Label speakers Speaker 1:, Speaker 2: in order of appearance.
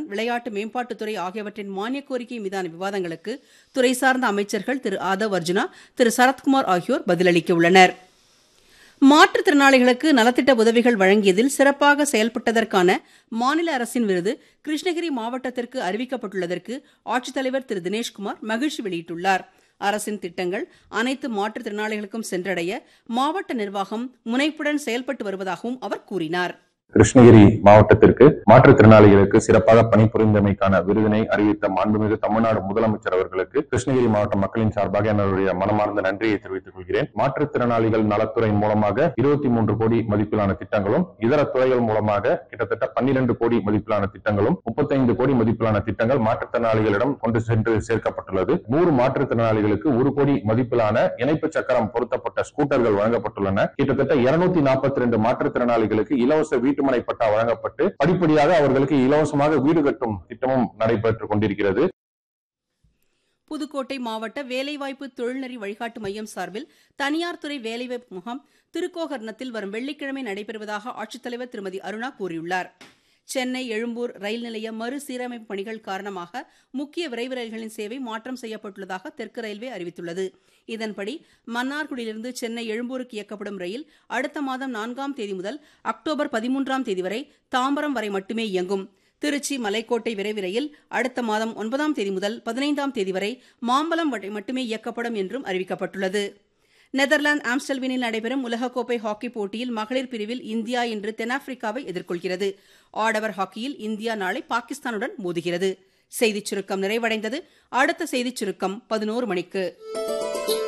Speaker 1: விளையாட்டு மேம்பாட்டுத்துறை ஆகியவற்றின் மானியக் கோரிக்கை மீதான விவாதங்களுக்கு துறை சார்ந்த அமைச்சர்கள் திரு ஆதவ் அர்ஜுனா திரு சரத்குமார் ஆகியோர் பதிலளிக்க உள்ளனர் மாற்றுத்திறனாளிகளுக்கு நலத்திட்ட உதவிகள் வழங்கியதில் சிறப்பாக செயல்பட்டதற்கான மாநில அரசின் விருது கிருஷ்ணகிரி மாவட்டத்திற்கு அறிவிக்கப்பட்டுள்ளதற்கு ஆட்சித்தலைவர் திரு தினேஷ்குமார் மகிழ்ச்சி வெளியிட்டுள்ளார் அரசின் திட்டங்கள் அனைத்து மாற்றுத்திறனாளிகளுக்கும் சென்றடைய மாவட்ட நிர்வாகம் முனைப்புடன் செயல்பட்டு வருவதாகவும் அவர் கூறினார்
Speaker 2: கிருஷ்ணகிரி மாவட்டத்திற்கு மாற்றுத்திறனாளிகளுக்கு சிறப்பாக பணிபுரிந்தமைக்கான விருதினை அறிவித்த மாண்புமிகு தமிழ்நாடு முதலமைச்சர் அவர்களுக்கு கிருஷ்ணகிரி மாவட்ட மக்களின் சார்பாக என்னுடைய மனமார்ந்த நன்றியை தெரிவித்துக் கொள்கிறேன் மாற்றுத்திறனாளிகள் நலத்துறை மூலமாக இருபத்தி மூன்று கோடி மதிப்பிலான திட்டங்களும் இதர துறைகள் மூலமாக கிட்டத்தட்ட பன்னிரண்டு கோடி மதிப்பிலான திட்டங்களும் முப்பத்தைந்து கோடி மதிப்பிலான திட்டங்கள் மாற்றுத்திறனாளிகளிடம் கொண்டு சென்று சேர்க்கப்பட்டுள்ளது நூறு மாற்றுத்திறனாளிகளுக்கு ஒரு கோடி மதிப்பிலான இணைப்பு சக்கரம் பொருத்தப்பட்ட ஸ்கூட்டர்கள் வழங்கப்பட்டுள்ளன கிட்டத்தட்ட இருநூத்தி நாற்பத்தி ரெண்டு மாற்றுத்திறனாளிகளுக்கு இலவச வீட்டுமனை பட்டா வழங்கப்பட்டு படிப்படியாக அவர்களுக்கு இலவசமாக வீடு கட்டும் திட்டமும் நடைபெற்றுக் கொண்டிருக்கிறது
Speaker 1: புதுக்கோட்டை மாவட்ட வேலைவாய்ப்பு தொழில்நெறி வழிகாட்டு மையம் சார்பில் தனியார் துறை வேலைவாய்ப்பு முகாம் திருக்கோகர்ணத்தில் வரும் வெள்ளிக்கிழமை நடைபெறுவதாக ஆட்சித்தலைவர் திருமதி அருணா கூறியுள்ளார் சென்னை எழும்பூர் ரயில் நிலைய மறுசீரமைப்பு பணிகள் காரணமாக முக்கிய விரைவு ரயில்களின் சேவை மாற்றம் செய்யப்பட்டுள்ளதாக தெற்கு ரயில்வே அறிவித்துள்ளது இதன்படி மன்னார்குடியிலிருந்து சென்னை எழும்பூருக்கு இயக்கப்படும் ரயில் அடுத்த மாதம் நான்காம் தேதி முதல் அக்டோபர் பதிமூன்றாம் தேதி வரை தாம்பரம் வரை மட்டுமே இயங்கும் திருச்சி மலைக்கோட்டை விரைவு ரயில் அடுத்த மாதம் ஒன்பதாம் தேதி முதல் பதினைந்தாம் தேதி வரை மாம்பலம் வரை மட்டுமே இயக்கப்படும் என்றும் அறிவிக்கப்பட்டுள்ளது நெதர்லாந்து ஆம்ஸ்டல்வினில் நடைபெறும் உலகக்கோப்பை ஹாக்கி போட்டியில் மகளிர் பிரிவில் இந்தியா இன்று தென்னாப்பிரிக்காவை எதிர்கொள்கிறது ஆடவர் ஹாக்கியில் இந்தியா நாளை பாகிஸ்தானுடன் மோதுகிறது செய்திச் சுருக்கம் நிறைவடைந்தது அடுத்த செய்திச் சுருக்கம் பதினோரு மணிக்கு